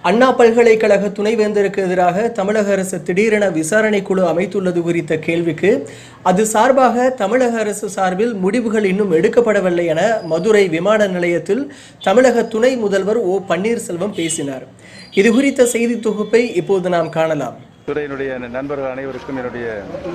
அண்ணா பல்கலைக்கழக துணைவேந்தருக்கு எதிராக தமிழக அரசு திடீரென விசாரணை குழு அமைத்துள்ளது குறித்த கேள்விக்கு அது சார்பாக தமிழக அரசு சார்பில் முடிவுகள் இன்னும் எடுக்கப்படவில்லை என மதுரை விமான நிலையத்தில் தமிழக துணை முதல்வர் ஓ பன்னீர்செல்வம் பேசினார் இது குறித்த செய்தி தொகுப்பை இப்போது நாம் காணலாம் துறையினுடைய நண்பர்கள் அனைவருக்கும் என்னுடைய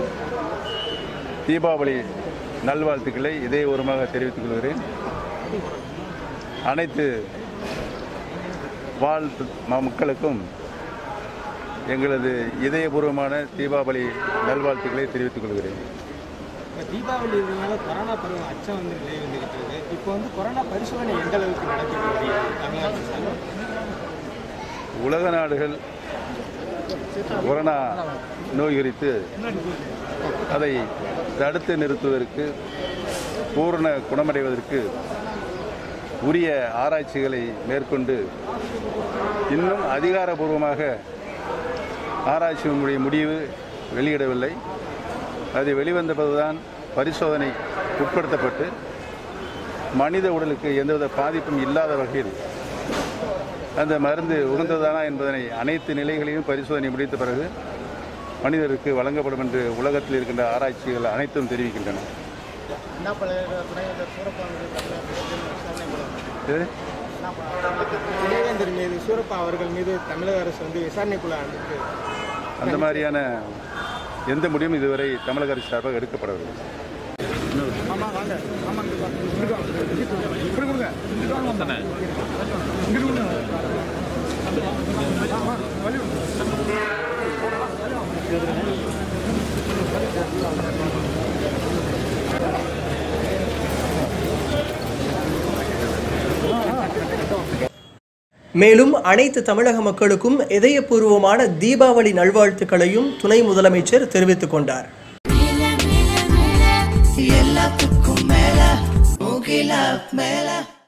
தீபாவளி நல்வாழ்த்துக்களை இதயபூர்வமாக தெரிவித்துக் கொள்கிறேன் அனைத்து வாழ்த்து ம- மக்களுக்கும் எங்களது இதயபூர்வமான தீபாவளி நல்வாழ்த்துக்களை தெரிவித்துக் கொள்கிறேன் இப்போ தீபாவளி இதனால கொரோனா பருவம் அச்சம் வந்து நிலை வந்துகிட்டு இப்போ வந்து கொரோனா பரிசோதனை எந்த அளவுக்கு நடத்திட்டு வருகிறது தமிழக அரசு சார்பில்? உலக நாடுகள் கொரோனா நோய் குறித்து அதை தடுத்து நிறுத்துவதற்கு பூரண குணமடைவதற்கு உரிய ஆராய்ச்சிகளை மேற்கொண்டு இன்னும் அதிகாரபூர்வமாக ஆராய்ச்சியினுடைய முடிவு வெளியிடவில்லை அது வெளிவந்த பிறகுதான் பரிசோதனை உட்படுத்தப்பட்டு மனித உடலுக்கு எந்தவித பாதிப்பும் இல்லாத வகையில் அந்த மருந்து உகந்ததானா என்பதனை அனைத்து நிலைகளையும் பரிசோதனை முடித்த பிறகு மனிதருக்கு வழங்கப்படும் என்று உலகத்தில் இருக்கின்ற ஆராய்ச்சிகள் அனைத்தும் தெரிவிக்கின்றன இது துணைவேந்தர் மீது சூரப்பா அவர்கள் மீது தமிழக அரசு வந்து விசாரணை குழு அமைத்து அந்த மாதிரியான எந்த முடிவும் இதுவரை தமிழக அரசு சார்பாக எடுக்கப்படவில்லை மேலும் அனைத்து தமிழக மக்களுக்கும் இதயபூர்வமான தீபாவளி நல்வாழ்த்துக்களையும் துணை முதலமைச்சர் தெரிவித்துக் கொண்டார் மேல மேல மேல எல்லாத்துக்கும் மேல முகில மேல